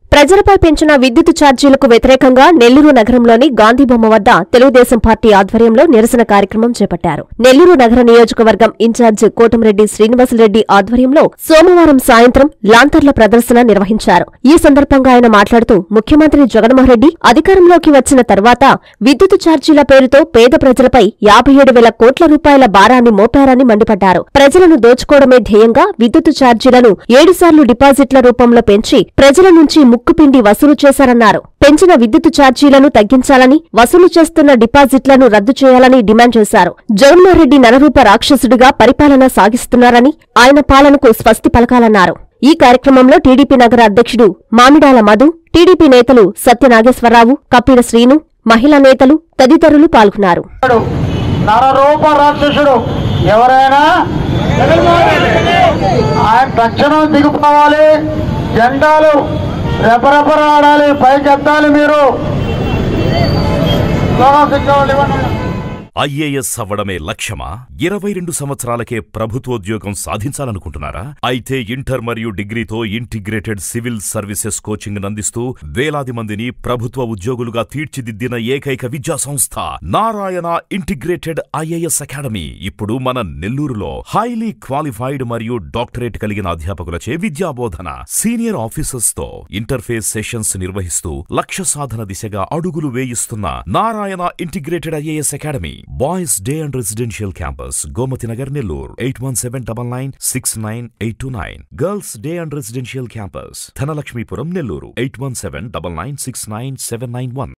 ప్రజలపై పెంచిన విద్యుత్ ఛార్జీలకు వ్యతిరేకంగా నెల్లూరు నగరంలోని గాంధీబొమ్మ వద్ద తెలుగుదేశం పార్టీ ఆధ్వర్యంలో నిరసన కార్యక్రమం చేపట్టారు నెల్లూరు నగర నియోజకవర్గం ఇన్ఛార్జ్ కోటంరెడ్డి శ్రీనివాసరెడ్డి ఆధ్వర్యంలో సోమవారం సాయంత్రం లాంతర్ల ప్రదర్శన నిర్వహించారు ఈ సందర్భంగా ఆయన మాట్లాడుతూ ముఖ్యమంత్రి జగన్మోహన్ రెడ్డి అధికారంలోకి వచ్చిన తర్వాత విద్యుత్ ఛార్జీల పేరుతో పేద ప్రజలపై యాభై ఏడు వేల కోట్ల రూపాయల భారాన్ని మోపారని మండిపడ్డారు ప్రజలను దోచుకోవడమే ధ్యేయంగా విద్యుత్ ఛార్జీలను ఏడుసార్లు డిపాజిట్ల రూపంలో పెంచి ప్రజల నుంచి ముక్కుపిండి వసూలు చేశారన్నారు పెంచిన విద్యుత్ ఛార్జీలను తగ్గించాలని వసూలు చేస్తున్న డిపాజిట్లను రద్దు చేయాలని డిమాండ్ చేశారు జగన్మోహన్ రెడ్డి నరరూప రాక్షసుడిగా పరిపాలన సాగిస్తున్నారని ఆయన పాలనకు స్వస్తి పలకాలన్నారు ఈ కార్యక్రమంలో టీడీపీ నగర అధ్యక్షుడు మామిడాల మధు టీడీపీ నేతలు సత్యనాగేశ్వరరావు కప్పిల శ్రీను మహిళా నేతలు తదితరులు పాల్గొన్నారు నరరూప రాక్షసుడు ఎవరైనా ఆయన తక్షణం దిగిపోవాలి జెండాలు రెపరెపరాడాలి పైకెత్తాలి మీరు స్లోగన్స్ ఇచ్చేవాళ్ళు ఇవ్వండి. ఐఏఎస్ అవ్వడమే లక్ష్యమా ఇరవై రెండు సంవత్సరాలకే ప్రభుత్వోద్యోగం సాధించాలనుకుంటున్నారా అయితే ఇంటర్ మరియు డిగ్రీతో ఇంటిగ్రేటెడ్ సివిల్ సర్వీసెస్ కోచింగ్ అందిస్తూ వేలాది మందిని ప్రభుత్వ ఉద్యోగులుగా తీర్చిదిద్దిన ఏకైక విద్యా సంస్థ నారాయణ ఇంటిగ్రేటెడ్ ఐఏఎస్ అకాడమీ ఇప్పుడు మన నెల్లూరులో హైలీ క్వాలిఫైడ్ మరియు డాక్టరేట్ కలిగిన అధ్యాపకులచే విద్యాబోధన సీనియర్ ఆఫీసర్స్ తో ఇంటర్ఫేస్ సెషన్స్ నిర్వహిస్తూ లక్ష్య సాధన దిశగా అడుగులు వేయిస్తున్న Narayana integrated IAS academy boys day and residential campus Gomathi Nagar Nellore eight one seven double nine six nine eight two nine girls day and residential campus Dhanalakshmipuram Nellore eight one seven double nine six nine seven nine one